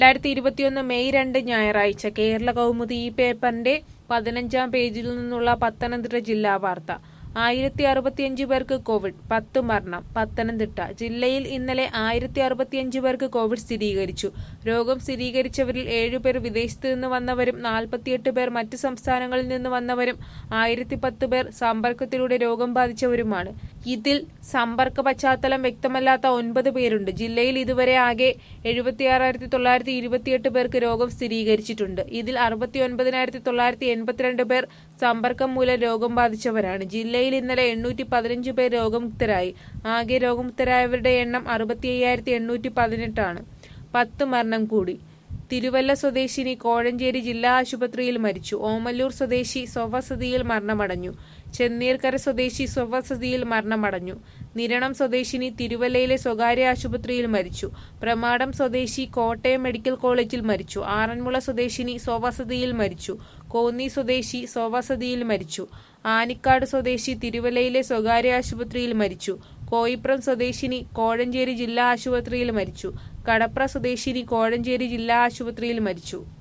രണ്ടായിരത്തി ഇരുപത്തിയൊന്ന് മെയ് രണ്ട് ഞായറാഴ്ച കേരള കൗമുദി ഈ പേപ്പറിന്റെ പതിനഞ്ചാം പേജിൽ നിന്നുള്ള പത്തനംതിട്ട ജില്ലാ വാർത്ത ആയിരത്തി അറുപത്തിയഞ്ച് പേർക്ക് കോവിഡ് പത്ത് മരണം പത്തനംതിട്ട ജില്ലയിൽ ഇന്നലെ ആയിരത്തി അറുപത്തിയഞ്ച് പേർക്ക് കോവിഡ് സ്ഥിരീകരിച്ചു രോഗം സ്ഥിരീകരിച്ചവരിൽ ഏഴുപേർ വിദേശത്ത് നിന്ന് വന്നവരും നാൽപ്പത്തിയെട്ട് പേർ മറ്റ് സംസ്ഥാനങ്ങളിൽ നിന്ന് വന്നവരും ആയിരത്തി പത്ത് പേർ സമ്പർക്കത്തിലൂടെ രോഗം ബാധിച്ചവരുമാണ് ഇതിൽ സമ്പർക്ക പശ്ചാത്തലം വ്യക്തമല്ലാത്ത ഒൻപത് പേരുണ്ട് ജില്ലയിൽ ഇതുവരെ ആകെ എഴുപത്തിയാറായിരത്തി തൊള്ളായിരത്തി ഇരുപത്തിയെട്ട് പേർക്ക് രോഗം സ്ഥിരീകരിച്ചിട്ടുണ്ട് ഇതിൽ അറുപത്തി ഒൻപതിനായിരത്തി തൊള്ളായിരത്തി എൺപത്തിരണ്ട് പേർ സമ്പർക്കം മൂലം രോഗം ബാധിച്ചവരാണ് ജില്ലയിൽ ഇന്നലെ എണ്ണൂറ്റി പതിനഞ്ച് പേർ രോഗമുക്തരായി ആകെ രോഗമുക്തരായവരുടെ എണ്ണം അറുപത്തി അയ്യായിരത്തി എണ്ണൂറ്റി പതിനെട്ടാണ് പത്ത് മരണം കൂടി തിരുവല്ല സ്വദേശിനി കോഴഞ്ചേരി ജില്ലാ ആശുപത്രിയിൽ മരിച്ചു ഓമല്ലൂർ സ്വദേശി സ്വവസതിയിൽ മരണമടഞ്ഞു ചെന്നീർക്കര സ്വദേശി സ്വവസതിയിൽ മരണമടഞ്ഞു നിരണം സ്വദേശിനി തിരുവല്ലയിലെ സ്വകാര്യ ആശുപത്രിയിൽ മരിച്ചു പ്രമാടം സ്വദേശി കോട്ടയം മെഡിക്കൽ കോളേജിൽ മരിച്ചു ആറന്മുള സ്വദേശിനി സ്വവസതിയിൽ മരിച്ചു കോന്നി സ്വദേശി സ്വവസതിയിൽ മരിച്ചു ആനിക്കാട് സ്വദേശി തിരുവല്ലയിലെ സ്വകാര്യ ആശുപത്രിയിൽ മരിച്ചു കോയിപ്രം സ്വദേശിനി കോഴഞ്ചേരി ജില്ലാ ആശുപത്രിയിൽ മരിച്ചു കടപ്ര സ്വദേശിനി കോഴഞ്ചേരി ജില്ലാ ആശുപത്രിയിൽ മരിച്ചു